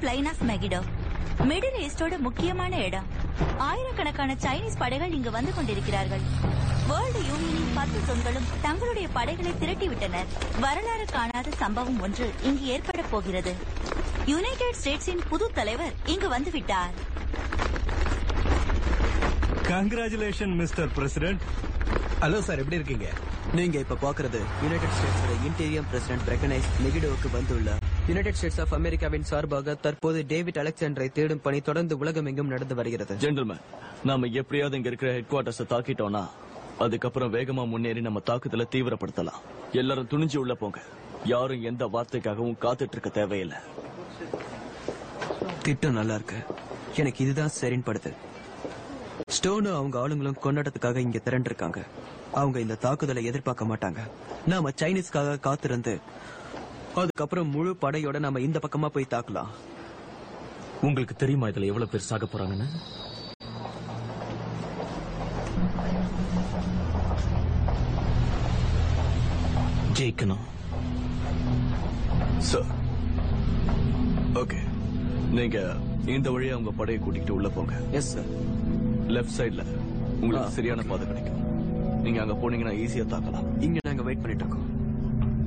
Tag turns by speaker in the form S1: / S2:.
S1: plain of Megiddo middle ஈஸ்டோட முக்கியமான இடம் ஆயிரக்கணக்கான சைனீஸ் படைகள் இங்கு வந்து கொண்டிருக்கிறார்கள் வேர்ல்டு யூனியனின் பத்து தூண்களும் தங்களுடைய படைகளை திரட்டிவிட்டனர் வரலாறு காணாத சம்பவம் ஒன்று இங்கு ஏற்பட போகிறது யுனைடெட் ஸ்டேட்ஸின் புது தலைவர் இங்கு வந்துவிட்டார்
S2: congratulation mister president
S3: hello sir எப்படி இருக்கீங்க
S4: நீங்க இப்ப பாக்குறது யுனைடெட் ஸ்டேட்ஸோட இன்டீரியர் பிரசிடென்ட் ரெகனைஸ் மெகிடோவுக்கு வந்துள்ள யுனைடெட் ஸ்டேட்ஸ் ஆஃப் அமெரிக்காவின் சார்பாக தற்போது டேவிட் அலெக்சாண்டரை தேடும் பணி தொடர்ந்து உலகமெங்கும் நடந்து வருகிறது
S5: ஜென்டில்மேன் நாம எப்படியாவது இங்க இருக்கிற ஹெட் குவார்டர்ஸ் தாக்கிட்டோம்னா அதுக்கப்புறம் வேகமா முன்னேறி நம்ம தாக்குதலை தீவிரப்படுத்தலாம் எல்லாரும் துணிஞ்சு உள்ள போங்க யாரும் எந்த வார்த்தைக்காகவும் காத்துட்டு இருக்க தேவையில்லை
S4: திட்டம் நல்லா இருக்கு எனக்கு இதுதான் சரின்னு படுது ஸ்டோனும் அவங்க ஆளுங்களும் கொண்டாட்டத்துக்காக இங்க திரண்டிருக்காங்க அவங்க இந்த தாக்குதலை எதிர்பார்க்க மாட்டாங்க நாம சைனீஸ்க்காக காத்திருந்து அதுக்கப்புறம் முழு படையோட நாம இந்த பக்கமா போய் தாக்கலாம்
S6: உங்களுக்கு தெரியுமா இதுல எவ்வளவு பேர் சாக போறாங்கன்னு ஜெயிக்கணும்
S5: சார் ஓகே நீங்க இந்த வழியா உங்க படையை கூட்டிகிட்டு உள்ள போங்க
S4: எஸ் சார்
S5: லெஃப்ட் சைடுல உங்களுக்கு சரியான பாதை கிடைக்கும் நீங்க அங்க போனீங்கன்னா ஈஸியா தாக்கலாம்
S4: இங்க நாங்க வெயிட் பண்ணிட்டு இருக்கோம்